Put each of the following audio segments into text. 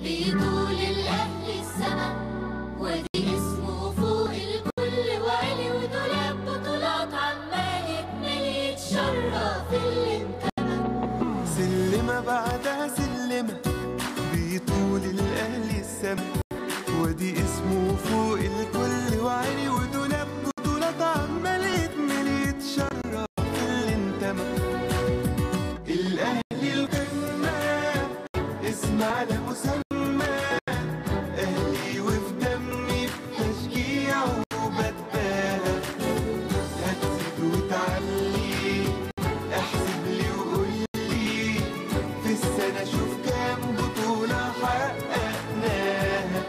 بيطول الأهل السما وادي اسمه فوق الكل وعلي ودولاب بطولات عمال يكمل يتشرف اللي انتمى سلمة بعدها سلمة بيطول الأهل السما ودي اسمه فوق الكل وعلي ودولاب بطولات عمال يتمل يتشرف اللي انتمى الأهلي القمة اسم على مسمى أهلي وفي دمي بتشجيع وبتباهى هتزيد وتعلي احسب لي وقول لي في السنة شوف كام بطولة حققناها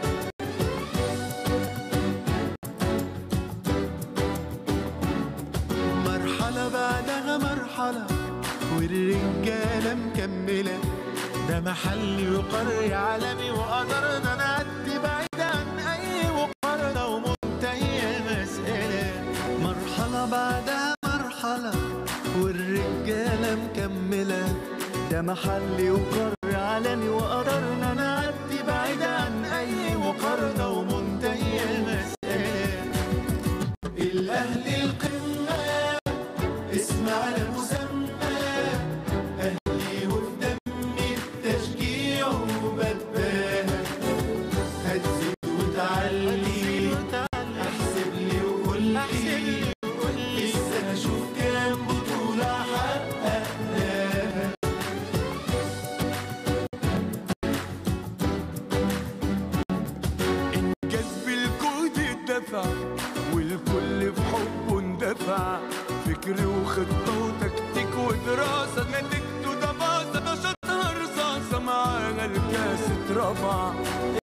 مرحلة بعدها مرحلة والرجالة مكملة ده محلي وقرية عالمي وقدرنا نعدي بعيد عن أي مقارنة ومنتهية المسألة مرحلة بعدها مرحلة والرجالة مكملة ده محلي وقرية عالمي وقدرنا نعدي بعيد عن أي مقارنة ومنتهية المسألة الأهلي القمة اسم على مسمى أهلي وفي دمي التشجيع وبتباهى هتزيد وتعلي احسب لي وقول لي لسه اشوف كام بطولة حققناها انجاز بالجهد الدفع والكل في حبه اندفع فكر وخطة وتكتيك ودراسة نتيجته ده باظة ده شطها رصاصة معانا الكاس اترفع